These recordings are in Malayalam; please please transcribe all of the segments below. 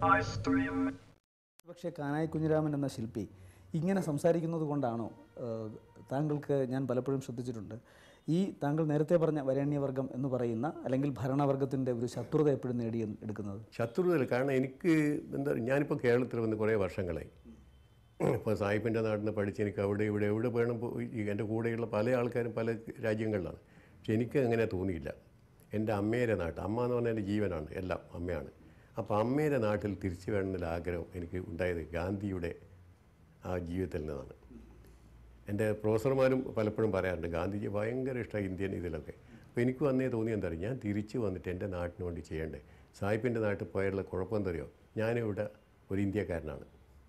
പക്ഷേ കാനായി കുഞ്ഞിരാമൻ എന്ന ശില്പി ഇങ്ങനെ സംസാരിക്കുന്നത് കൊണ്ടാണോ ഏഹ്, താങ്കൾക്ക് ഞാൻ പലപ്പോഴും ശ്രദ്ധിച്ചിട്ടുണ്ട് ഈ താങ്കൾ നേരത്തെ പറഞ്ഞ വരേണ്യവർഗം എന്ന് പറയുന്ന അല്ലെങ്കിൽ ഭരണവർഗത്തിൻ്റെ ഒരു ശത്രുത എപ്പോഴും നേടി എടുക്കുന്നത് ശത്രുതയിൽ കാരണം എനിക്ക് എന്താ പറയുക ഞാനിപ്പോൾ കേരളത്തിൽ വന്ന് കുറേ വർഷങ്ങളായി ഇപ്പോൾ സാഹിബിൻ്റെ നാട്ടിൽ നിന്ന് പഠിച്ച് എനിക്ക് അവിടെ ഇവിടെ എവിടെ വേണം പോയി ഈ എൻ്റെ കൂടെയുള്ള പല ആൾക്കാരും പല രാജ്യങ്ങളിലാണ് പക്ഷെ എനിക്ക് അങ്ങനെ തോന്നിയില്ല എൻ്റെ അമ്മയുടെ നാട്ട് അമ്മ എന്ന് പറഞ്ഞാൽ എൻ്റെ ജീവനാണ് എല്ലാം അമ്മയാണ് അപ്പോൾ അമ്മയുടെ നാട്ടിൽ തിരിച്ചു വേണമെന്നുള്ള ആഗ്രഹം എനിക്ക് ഉണ്ടായത് ഗാന്ധിയുടെ ആ ജീവിതത്തിൽ നിന്നാണ് എൻ്റെ പ്രൊഫസർമാരും പലപ്പോഴും പറയാറുണ്ട് ഗാന്ധിജി ഭയങ്കര ഇഷ്ടമായി ഇന്ത്യൻ ഇതിലൊക്കെ അപ്പോൾ എനിക്ക് വന്നേ തോന്നി എന്താ പറയുക ഞാൻ തിരിച്ചു വന്നിട്ട് എൻ്റെ നാട്ടിന് വേണ്ടി ചെയ്യണ്ടേ സാഹിബിൻ്റെ നാട്ടിൽ പോയാലുള്ള കുഴപ്പം എന്താ അറിയോ ഞാനിവിടെ ഒരു ഇന്ത്യക്കാരനാണ്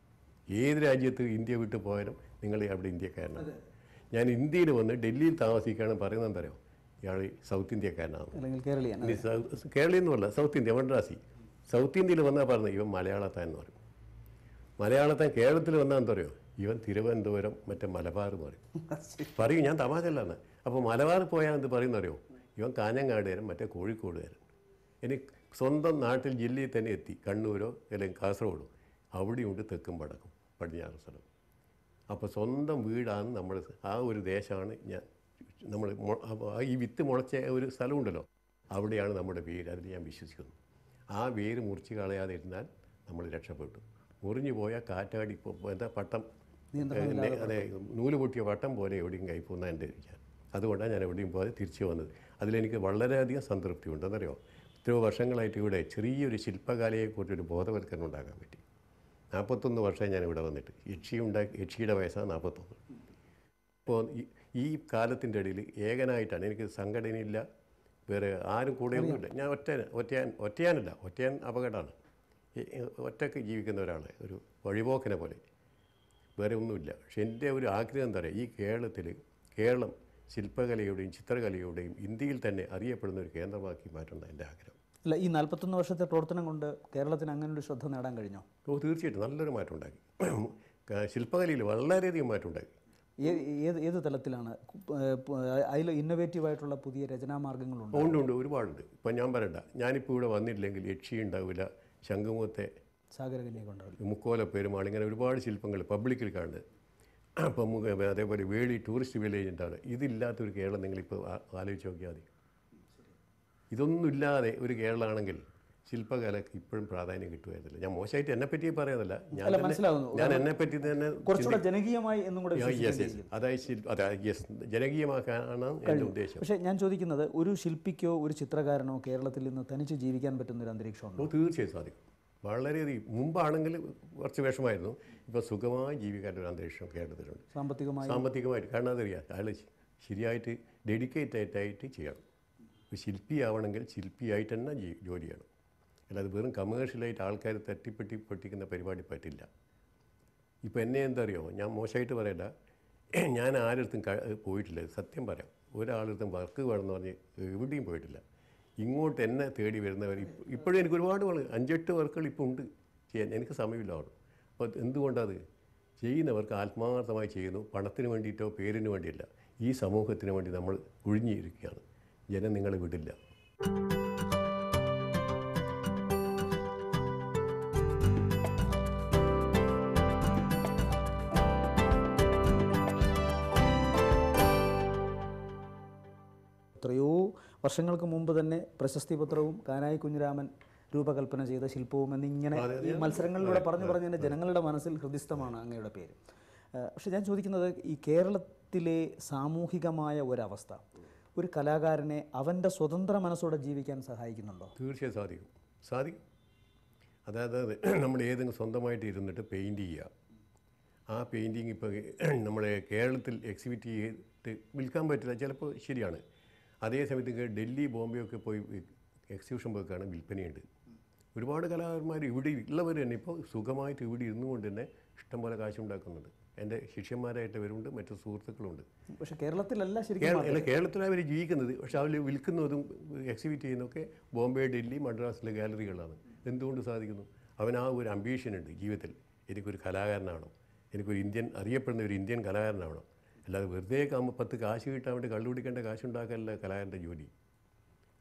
ഏത് രാജ്യത്ത് ഇന്ത്യ വിട്ട് പോയാലും നിങ്ങൾ അവിടെ ഇന്ത്യക്കാരനാണ് ഞാൻ ഇന്ത്യയിൽ വന്ന് ഡൽഹിയിൽ താമസിക്കുകയാണ് പറയുന്നത് എന്താ അറിയോ ഇയാൾ സൗത്ത് ഇന്ത്യക്കാരനാണ് അല്ലെങ്കിൽ കേരളീയൻ ഇനി സൗ- കേരളീയൊന്നുമല്ല സൗത്ത് ഇന്ത്യ മദ്രാസി സൗത്ത് ഇന്ത്യയിൽ വന്നാൽ പറഞ്ഞത് ഇവൻ മലയാളത്താൻ എന്ന് പറയും മലയാളത്താൻ കേരളത്തിൽ വന്നാൽ എന്താ പറയുക ഇവൻ തിരുവനന്തപുരം മറ്റേ മലബാർ എന്ന് പറയും പറയും ഞാൻ തമാശല്ലാണ് അപ്പോൾ മലബാർ പോയാൽ എന്ത് പറയുന്ന അറിയോ ഇവൻ കാഞ്ഞങ്ങാടുകാരൻ മറ്റേ കോഴിക്കോടുകാരൻ ഇനി സ്വന്തം നാട്ടിൽ ജില്ലയിൽ തന്നെ എത്തി കണ്ണൂരോ അല്ലെങ്കിൽ കാസർഗോഡോ അവിടെയുണ്ട് തെക്കും വടക്കും പടിഞ്ഞാറ് സ്ഥലം അപ്പോൾ സ്വന്തം വീടാണ് നമ്മൾ ആ ഒരു ദേശമാണ് ഞാൻ നമ്മൾ മൊ- അപ്പൊ ആ ഈ വിത്ത് മുളച്ച ഒരു സ്ഥലമുണ്ടല്ലോ അവിടെയാണ് നമ്മുടെ വേര് അതിൽ ഞാൻ വിശ്വസിക്കുന്നു ആ വേര് മുറിച്ച് കളയാതെ ഇരുന്നാൽ നമ്മൾ രക്ഷപ്പെട്ടു മുറിഞ്ഞു പോയാൽ കാറ്റാടി ഇപ്പോൾ എന്താ പട്ടം എന്നെ അതെ നൂല് പൊട്ടിയ പട്ടം പോലെ എവിടെയും കൈപ്പോന്ന എൻ്റെ വിചാരം അതുകൊണ്ടാണ് ഞാൻ എവിടെയും പോകാതെ തിരിച്ചു വന്നത് അതിലെനിക്ക് വളരെയധികം സംതൃപ്തിയുണ്ട് എന്നറിയോ ഇത്രയോ വർഷങ്ങളായിട്ട് ഇവിടെ ചെറിയൊരു ശില്പകലയെക്കുറിച്ചൊരു ബോധവൽക്കരണം ഉണ്ടാക്കാൻ പറ്റി നാൽപ്പത്തൊന്ന് വർഷം ഞാൻ ഇവിടെ വന്നിട്ട് യക്ഷി ഉണ്ടാക്കി യക്ഷിയുടെ വയസ്സാണ് നാൽപ്പത്തൊന്ന് ഇപ്പോൾ ഈ- ഈ കാലത്തിൻ്റെ ഇടയിൽ ഏകനായിട്ടാണ് എനിക്ക് സംഘടനയില്ല വേറെ ആരും കൂടെയൊന്നുമില്ല ഞാൻ ഒറ്റ ഒറ്റയാൻ ഒറ്റയാനല്ല ഒറ്റയാൻ അപകടമാണ് ഈ- ഒറ്റയ്ക്ക് ജീവിക്കുന്ന ഒരാൾ ഒരു വഴിപോക്കനെ പോലെ വേറെ ഒന്നുമില്ല പക്ഷെ എൻ്റെ ഒരു ആഗ്രഹം എന്താ പറയുക ഈ കേരളത്തിൽ കേരളം ശില്പകലയുടെയും ചിത്രകലയുടെയും ഇന്ത്യയിൽ തന്നെ അറിയപ്പെടുന്ന ഒരു കേന്ദ്രമാക്കി മാറ്റണം എൻ്റെ ആഗ്രഹം അല്ല ഈ നാൽപ്പത്തൊന്ന് വർഷത്തെ പ്രവർത്തനം കൊണ്ട് കേരളത്തിന് അങ്ങനെ ഒരു ശ്രദ്ധ നേടാൻ കഴിഞ്ഞോ ഓ തീർച്ചയായിട്ടും നല്ലൊരു മാറ്റം ഉണ്ടാക്കി ക- ശില്പകലയിൽ വളരെയധികം മാറ്റം ഉണ്ടാക്കി ഏ- ഏത് ഏത് തലത്തിലാണ് അതിൽ ഇന്നോവേറ്റീവ് ആയിട്ടുള്ള പുതിയ രചനാമാർഗങ്ങളുണ്ട് ഉണ്ട് ഉണ്ട് ഒരുപാടുണ്ട് ഇപ്പം ഞാൻ പറയണ്ട ഞാനിപ്പോൾ ഇവിടെ വന്നിട്ടില്ലെങ്കിൽ യക്ഷി ഉണ്ടാവില്ല ശംഖുമുഖത്തെ സാഗരകന്യെ കൊണ്ടാവില്ല മുക്കോല പെരുമാൾ ഇങ്ങനെ ഒരുപാട് ശില്പങ്ങൾ പബ്ലിക്കിൽ കാണുന്നത് അപ്പം മുഖ- അതേപോലെ വേളി ടൂറിസ്റ്റ് വില്ലേജ് ഉണ്ടാണ് ഇതില്ലാത്തൊരു കേരളം നിങ്ങളിപ്പോൾ ആ- ആലോചിച്ച് നോക്കിയാൽ മതി ഇതൊന്നുമില്ലാതെ ഒരു കേരളമാണെങ്കിൽ ശില്പകലക്ക് ഇപ്പോഴും പ്രാധാന്യം കിട്ടുമായിരുന്നില്ല ഞാൻ മോശമായിട്ട് എന്നെ പറ്റി പറയാനല്ല ഞാൻ അല്ല, തന്നെ- മനസ്സിലാവുന്നു. ഞാൻ എന്നെ പറ്റി തന്നെ കുറച്ചുകൂടെ ജനകീയമായി എന്നും കൂടെ യെസ് യെസ് വിശ്വസിക്കേണ്ടിയിരിക്കുന്നു. അതായത് ശില്പ അതെ യെസ് ജനകീയമാക്കാനാണ് എൻ്റെ ഉദ്ദേശം പക്ഷേ ഞാൻ ചോദിക്കുന്നത് ഒരു ശില്പിക്കോ ഒരു ചിത്രകാരനോ കേരളത്തിൽ നിന്ന് തനിച്ച് ജീവിക്കാൻ പറ്റുന്ന ഒരു അന്തരീക്ഷമുണ്ടോ അപ്പോൾ തീർച്ചയായും സാധിക്കും വളരെയധികം മുമ്പാണെങ്കിൽ കുറച്ച് വിഷമായിരുന്നു ഇപ്പോൾ സുഖമായി ജീവിക്കാൻ ഒരു അന്തരീക്ഷം കേരളത്തിലുണ്ട് സാമ്പത്തികമായി സാമ്പത്തികമായിട്ട് കാരണം അതറിയാം അയാൾ ശരിയായിട്ട് ഡെഡിക്കേറ്റഡ് ആയിട്ട് ചെയ്യണം ഒരു ശില്പിയാവണമെങ്കിൽ ശില്പിയായിട്ട് തന്നെ ജീ- ജോലി ചെയ്യണം അല്ലാതെ വെറും കമേഴ്ഷ്യലായിട്ട് ആൾക്കാർ തട്ടിപ്പെട്ടി പൊട്ടിക്കുന്ന പരിപാടി പറ്റില്ല ഇപ്പോൾ എന്നെ എന്താ അറിയോ ഞാൻ മോശമായിട്ട് പറയണ്ട ഞാൻ ആരടുത്തും ക- പോയിട്ടില്ല സത്യം പറയാം ഒരാളടുത്തും വർക്ക് വേണമെന്ന് പറഞ്ഞ് എവിടെയും പോയിട്ടില്ല ഇങ്ങോട്ട് എന്നെ തേടി വരുന്നവർ ഇപ്പ- ഇപ്പോഴും എനിക്ക് ഒരുപാട് വർക്ക് അഞ്ചെട്ട് വർക്കുകൾ ഇപ്പോൾ ഉണ്ട് ചെയ്യാൻ എനിക്ക് സമയമില്ല അവിടെ അപ്പോൾ എന്തുകൊണ്ടത് ചെയ്യുന്നവർക്ക് ആത്മാർത്ഥമായി ചെയ്യുന്നു പണത്തിന് വേണ്ടിയിട്ടോ പേരിന് വേണ്ടിയില്ല ഈ സമൂഹത്തിന് വേണ്ടി നമ്മൾ ഒഴിഞ്ഞിരിക്കുകയാണ് ജനം നിങ്ങളെ വിടില്ല എത്രയോ വർഷങ്ങൾക്ക് മുമ്പ് തന്നെ പ്രശസ്തി പത്രവും കാനായി കുഞ്ഞിരാമൻ രൂപകൽപ്പന ചെയ്ത ശില്പവും എന്നിങ്ങനെ ഈ മത്സരങ്ങളിലൂടെ പറഞ്ഞു പറഞ്ഞ് തന്നെ ജനങ്ങളുടെ മനസ്സിൽ ഹൃദിസ്ഥമാണ് അങ്ങയുടെ പേര് ഏഹ് പക്ഷെ ഞാൻ ചോദിക്കുന്നത് ഈ കേരളത്തിലെ സാമൂഹികമായ ഒരവസ്ഥ ഒരു കലാകാരനെ അവൻ്റെ സ്വതന്ത്ര മനസ്സോടെ ജീവിക്കാൻ സഹായിക്കുന്നുണ്ടോ തീർച്ചയായും സാധിക്കും സാധിക്കും അതായത് നമ്മൾ ഏതെങ്കിലും സ്വന്തമായിട്ട് ഇരുന്നിട്ട് പെയിൻറ് ചെയ്യുക ആ പെയിൻറ്റിങ് ഇപ്പോൾ നമ്മുടെ കേരളത്തിൽ എക്സിബിറ്റ് ചെയ്തിട്ട് വിൽക്കാൻ പറ്റില്ല ചിലപ്പോൾ ശരിയാണ് അതേ സമയത്ത് ഇങ്ങ് ഡൽഹി ബോംബെ ഒക്കെ പോയി എക്സിബിഷൻ പോയിക്കാണ് വിൽപ്പനയുണ്ട് ഒരുപാട് കലാകാരന്മാർ ഇവിടെ ഉള്ളവർ തന്നെ ഇപ്പോൾ സുഖമായിട്ട് ഇവിടെ ഇരുന്നു കൊണ്ട് തന്നെ ഇഷ്ടംപോലെ കാശുണ്ടാക്കുന്നുണ്ട് എൻ്റെ ശിഷ്യന്മാരായിട്ടവരുണ്ട് മറ്റു സുഹൃത്തുക്കളുണ്ട് പക്ഷെ കേരളത്തിലല്ല ശരിക്കും കേരള അല്ല കേരളത്തിലാണ് അവർ ജീവിക്കുന്നത് പക്ഷെ അവർ വിൽക്കുന്നതും എക്സിബിറ്റ് ചെയ്യുന്നതൊക്കെ ബോംബെ ഡൽഹി മദ്രാസിലെ ഗാലറികളാണ് എന്തുകൊണ്ട് സാധിക്കുന്നു അവൻ ആ ഒരു അംബീഷൻ ഉണ്ട് ജീവിതത്തിൽ എനിക്കൊരു കലാകാരനാണോ എനിക്കൊരു ഇന്ത്യൻ അറിയപ്പെടുന്ന ഒരു ഇന്ത്യൻ കലാകാരനാണോ അല്ലാതെ വെറുതെ കാമ്പ് പത്ത് കാശ് കിട്ടാൻ വേണ്ടി കള്ളുപിടിക്കേണ്ട കാശുണ്ടാക്കാനല്ല കലാകാരൻ്റെ ജോലി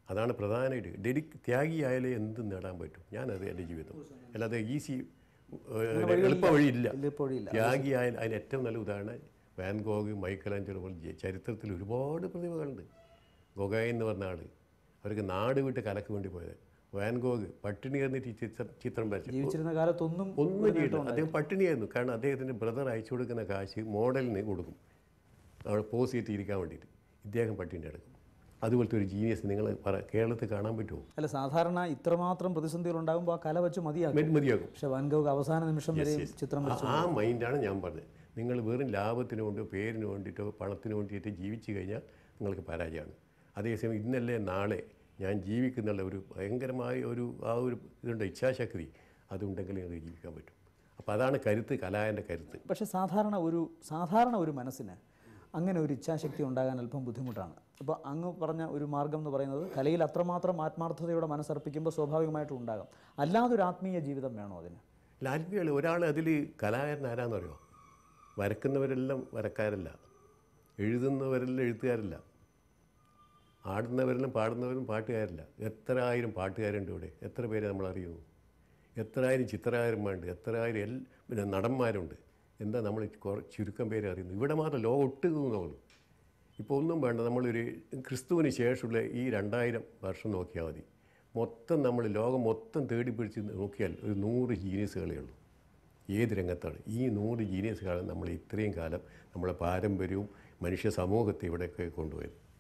അതാണ് പ്രധാനമായിട്ട് ഡെഡി ത്യാഗിയായാലേ എന്തും നേടാൻ പറ്റും ഞാനത് എൻ്റെ ജീവിതം അല്ലാതെ ഈസി എളുപ്പ വഴിയില്ല എളുപ്പവഴിയില്ല. ത്യാഗിയായാൽ അതിന് ഏറ്റവും നല്ല ഉദാഹരണം വാൻഗോഗ് മൈക്കലാഞ്ചലോ പോലെ ജെ- ചരിത്രത്തിൽ ഒരുപാട് പ്രതിഭകളുണ്ട് ഗൊഗായ് എന്ന് പറഞ്ഞ ആൾ അവർക്ക് നാട് വിട്ട് കലക്ക് വേണ്ടി പോയത് വാൻഗോഗ് പട്ടിണി എന്നിട്ട് ഈ ചിത്രം ചിത്രം വരച്ചു ജീവിച്ചിരുന്ന കാലത്തൊന്നും ഒന്നും ചെയ്യില്ല അദ്ദേഹം പട്ടിണിയായിരുന്നു കാരണം അദ്ദേഹത്തിൻ്റെ ബ്രദർ അയച്ചു കൊടുക്കുന്ന കാശ് മോഡലിന് കൊടുക്കും അവിടെ പോസ് ചെയ്തിട്ട് ഇരിക്കാൻ വേണ്ടിയിട്ട് ഇദ്ദേഹം പട്ടിണി എടുക്കും അതുപോലത്തെ ഒരു ജീനിയസ് നിങ്ങൾ പറ കേരളത്തിൽ കാണാൻ പറ്റുമോ അല്ല സാധാരണ ഇത്രമാത്രം പ്രതിസന്ധികൾ ഉണ്ടാകുമ്പോൾ ആ കല വെച്ച് മതിയാകും മതി- മതിയാകും പക്ഷെ വാൻഗോഗ് അവസാന നിമിഷം വരെയും ചിത്രം ആ- ആ മൈൻഡാണ് ഞാൻ പറഞ്ഞത് നിങ്ങൾ വെറും ലാഭത്തിന് വേണ്ടിയോ പേരിന് വേണ്ടിയിട്ടോ പണത്തിന് വേണ്ടിയിട്ട് ജീവിച്ചു കഴിഞ്ഞാൽ നിങ്ങൾക്ക് പരാജയമാണ് അതേസമയം ഇന്നല്ലേ നാളെ ഞാൻ ജീവിക്കുന്നുള്ള ഒരു ഭയങ്കരമായ ഒരു ആ ഒരു ഇതുണ്ട് ഇച്ഛാശക്തി അതുണ്ടെങ്കിൽ നിങ്ങൾക്ക് ജീവിക്കാൻ പറ്റും അപ്പോൾ അതാണ് കരുത്ത് കലായൻ്റെ കരുത്ത് പക്ഷേ സാധാരണ ഒരു സാധാരണ ഒരു മനസ്സിന് അങ്ങനെ ഒരു ഇച്ഛാശക്തി ഉണ്ടാകാൻ അല്പം ബുദ്ധിമുട്ടാണ് അപ്പോൾ അങ്ങ് പറഞ്ഞ ഒരു മാർഗം എന്ന് പറയുന്നത് കലയിൽ അത്രമാത്രം ആത്മാർത്ഥതയോടെ മനസ്സർപ്പിക്കുമ്പോൾ സ്വാഭാവികമായിട്ടും ഉണ്ടാകാം അല്ലാതെ ഒരു ആത്മീയ ജീവിതം വേണോ അതിന് ലാൽമികൾ ഒരാൾ അതിൽ കലാകാരൻ ആരാന്ന് പറയുമോ വരക്കുന്നവരെല്ലാം വരക്കാരല്ല എഴുതുന്നവരെല്ലാം എഴുത്തുകാരല്ല ആടുന്നവരെല്ലാം പാടുന്നവരും പാട്ടുകാരല്ല എത്ര ആയിരം പാട്ടുകാരുണ്ട് ഇവിടെ എത്ര പേരെ നമ്മൾ അറിയുന്നു എത്ര ആയിരം ചിത്രകാരന്മാരുണ്ട് എത്ര ആയിരം എൽ പിന്നെ നടന്മാരുണ്ട് എന്താ നമ്മൾ കുറ- ചുരുക്കം പേരെ അറിയുന്നു ഇവിടെ മാത്രം ലോകം ഒട്ടുകുന്നുള്ളൂ ഇപ്പോൾ ഒന്നും വേണ്ട നമ്മളൊരു ക്രിസ്തുവിന് ശേഷമുള്ള ഈ രണ്ടായിരം വർഷം നോക്കിയാൽ മതി മൊത്തം നമ്മൾ ലോകം മൊത്തം തേടി പിടിച്ച് നോക്കിയാൽ ഒരു നൂറ് ജീനിയസുകളേ ഉള്ളൂ ഏത് രംഗത്താണ് ഈ നൂറ് ജീനിയസുകളാണ് നമ്മൾ ഇത്രയും കാലം നമ്മളെ പാരമ്പര്യവും മനുഷ്യ സമൂഹത്തെ ഇവിടെയൊക്കെ കൊണ്ടുപോയത്